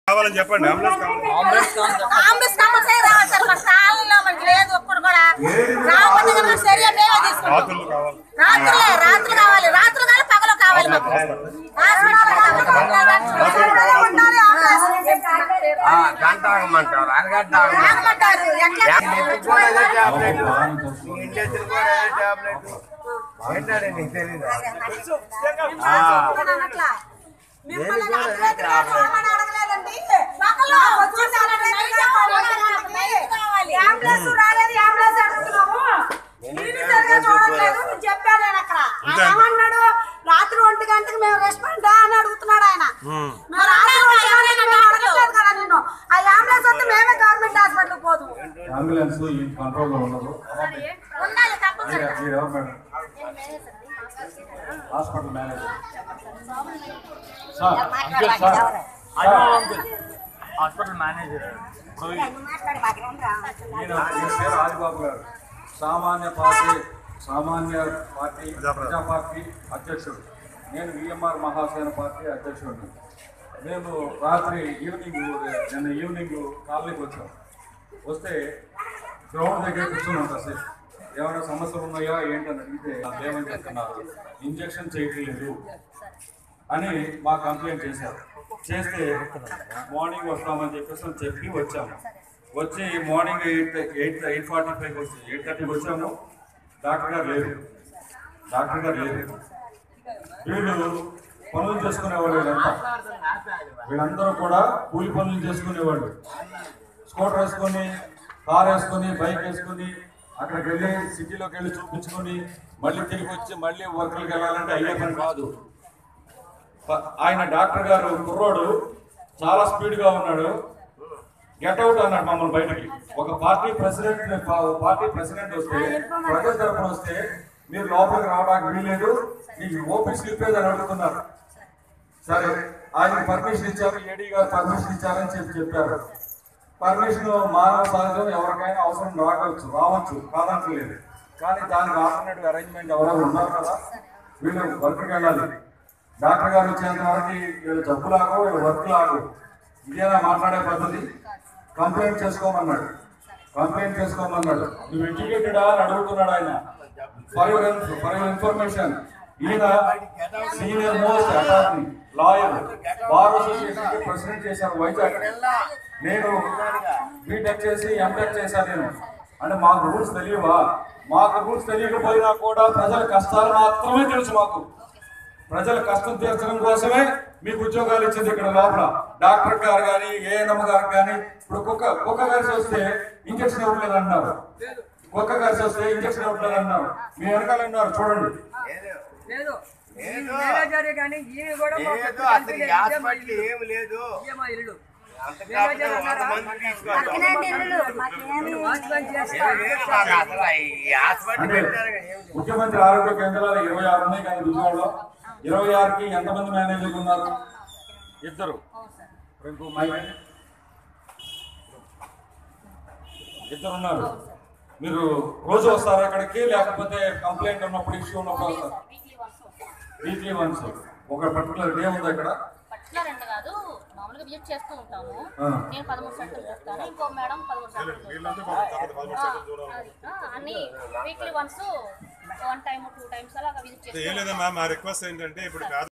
కావాలని చెప్పండి అంబులెన్స్ కావాలి అంబులెన్స్ కంపల్సరీ రావాలి సార్ మా స్థానంలో మనకి లేదు ఒక్కడు కూడా రాకపోతే కనుక చర్య మేమే తీసుకుంటాం రాత్రులు కావాలి రాత్రులే రాత్రులు కావాలి రాత్రులు కావాలి పగలు కావాలి మాకు హాస్పిటల్ ఉండాలి, అంబులెన్స్. ఆ, గంట ఆగమంటారు అరగంట ఆగమంటారు ఆగమంటారు ఎట్లా నెత్తికి కూడా అదే టాబ్లెట్ నీ ఇంటి కూడా అదే టాబ్లెట్ ఏంటంటే నీకు తెలీదా అట్లా మిమ్మల్ని అడగలేదు, రామని అడగలేదండి. పక్కలో చూశానండి, నైట్ కావాలి. అంబులెన్స్ రాలేదు, అంబులెన్స్ అడుగుతున్నాము. మీరు సరిగా చూడట్లేదు, నేను చెప్పాను నేను అక్కడ. ఆయన ఏమన్నాడు రాత్రి ఒంటి గంటకి మేము రెస్పాండ్ అని అడుగుతున్నాడు ఆయన మరి రాత్రి ఒంటి గంటకి మేము అడగలేదు కదా నిన్ను ఆ అంబులెన్స్ వస్తే మేమే గవర్నమెంట్ హాస్పిటల్ పోదు అంబులెన్స్ ఈ కంట్రోల్లో ఉండదు ఉండాలి కంపల్సరీ మీరు మీరు ఎవరు madam hospital manager sir sir hospital manager ఈయన ఈయన పేరు ఆదిబాబు గారు సామాన్య పార్టీ సామాన్య పార్టీ ప్రజా పార్టీ అధ్యక్షుడు నేను విఎంఆర్ మహాసేన పార్టీ అధ్యక్షుడిని మేము రాత్రి ఈవినింగ్ నిన్న ఈవినింగ్ కాలనీకి వచ్చాం వస్తే గ్రౌండ్ దగ్గర కూర్చొని ఉంటాం సార్ ఏమైనా సమస్యలు ఉన్నాయా ఏంటని అడిగితే ఏమని చెప్తున్నారు ఇంజక్షన్ చేయట్లేదు అని మా కంప్లైంట్ చేశారు చేస్తే మార్నింగ్ వస్తామని చెప్పేసి అని చెప్పి వచ్చాము వచ్చి morning eight eight eight forty five వచ్చి ఎయిట్ థర్టీకి వచ్చాము డాక్టర్ గారు లేరు డాక్టర్ గారు లేరు వీళ్ళు పనులు చేసుకునేవాళ్ళు వీళ్ళంతా వీళ్ళందరూ కూడా కూలి పనులు చేసుకునేవాళ్ళు స్కూటర్ వేసుకొని కార్ వేసుకొని బైక్ వేసుకొని అక్కడికి వెళ్ళి సిటీలోకి వెళ్ళి చూపించుకొని మళ్ళీ తిరిగి వచ్చి మళ్ళీ వర్కులకు వెళ్ళాలంటే అయ్యే పని కాదు ప- ఆయన డాక్టర్ గారు కుర్రోడు చాలా స్పీడ్ గా ఉన్నాడు గెట్ అవుట్ అన్నాడు మమ్మల్ని బయటకి ఒక పార్టీ ప్రెసిడెంట్ పార్టీ ప్రెసిడెంట్ వస్తే ప్రజల తరఫున వస్తే మీరు లోపలికి రావడానికి వీల్లేదు మీకు ఓపీ స్లిప్ ఏదని అడుగుతున్నారు సరే ఆయన పర్మిషన్ ఇచ్చారు ఏడీ గారు పర్మిషన్ ఇచ్చారని చెప్పి చెప్పారు పర్మిషన్ మానవ సహజం ఎవరికైనా అవసరం రావచ్చు రావచ్చు కాదంటలేదు కానీ దానికి ఆల్టర్నేటివ్ అరేంజ్మెంట్ ఎవరో ఉన్నారు కదా వీళ్ళు వర్క్కి వెళ్ళాలి డాక్టర్ గారు వచ్చేంత వరకు వీళ్ళు జబ్బు లాగో వీళ్ళు వర్క్ లాగో ఇదేనా మాట్లాడే పద్ధతి కంప్లైంట్ చేసుకోమన్నాడు కంప్లైంట్ చేసుకోమన్నాడు నువ్వు ఎడ్యుకేటెడా అని అడుగుతున్నాడు ఆయన for your for your information ఈయన senior most attorney lawyer bar association కి ప్రెసిడెంట్ చేశారు వైజాగ్ నేను బీటెక్ చేసి ఎంటెక్ చేశాను నేను అంటే మాకు రూల్స్ తెలియవా మాకు రూల్స్ తెలియకపోయినా కూడా ప్రజల కష్టాలు మాత్రమే తెలుసు మాకు ప్రజల కష్టం తీర్చడం కోసమే మీకు ఉద్యోగాలు ఇచ్చింది ఇక్కడ లోపల డాక్టర్ గారు కానీ ఏఎన్ఎం గారు కానీ ఇప్పుడు కుక్క కుక్క కలిసి వస్తే ఇంజక్షన్ ఇవ్వట్లేదు అన్నారు కుక్క కలిసి వస్తే ఇంజక్షన్ ఇవ్వట్లేదు అన్నారు మీ వెనకాల ఉన్నారు చూడండి లేదు లేదు. మేనేజర్ కానీ ఈయన కూడా మాకు లేదు కంటి అసలు లేదు. ఈ హాస్పిటల్ ఏమి లేదు ఇదే మా ఇల్లు అంత కాకపోతే వంద మంది తీసుకోవాలి వాచ్మెన్ చేస్తా. ఏమి లేదు మాకు అసలు ఈ హాస్పిటల్ అంటే పెట్టారు కదా, ఏమి లేదు. ముఖ్యమంత్రి ఆరోగ్య కేంద్రాలు ఇరవై ఆరు ఉన్నాయి కానీ విజయవాడలో ఇరవై ఆరుకి ఎంతమంది మేనేజర్లు ఉన్నారు ఇద్దరు ఇంకో మైక్ ఇద్దరు ఉన్నారు మీరు రోజు వస్తారా అక్కడికి లేకపోతే కంప్లైంట్ ఉన్నప్పుడు ఇష్యూ ఉన్నప్పుడు వస్తారు వీక్లీ వన్స్ ఒక పర్టికులర్ డే ఉంది అక్కడ పర్టికులర్ అంటే కాదు మామూలుగా విజిట్ చేస్తూ ఉంటాము ఆ. నేను పదమూడు సెంటర్లు చూస్తాను ఇంకో మేడం పదమూడు సెంటర్లు వీళ్ళంతా చూస్తాను. తర్వాత పదమూడు సెంటర్లు చూడాలి. ఆ, అది. ఆ, అన్ని weekly once one time two times అలాగా విజిట్ ఏం చేస్తాను లేదమ్మా మా రిక్వెస్ట్ ఏంటంటే ఇప్పుడు పేద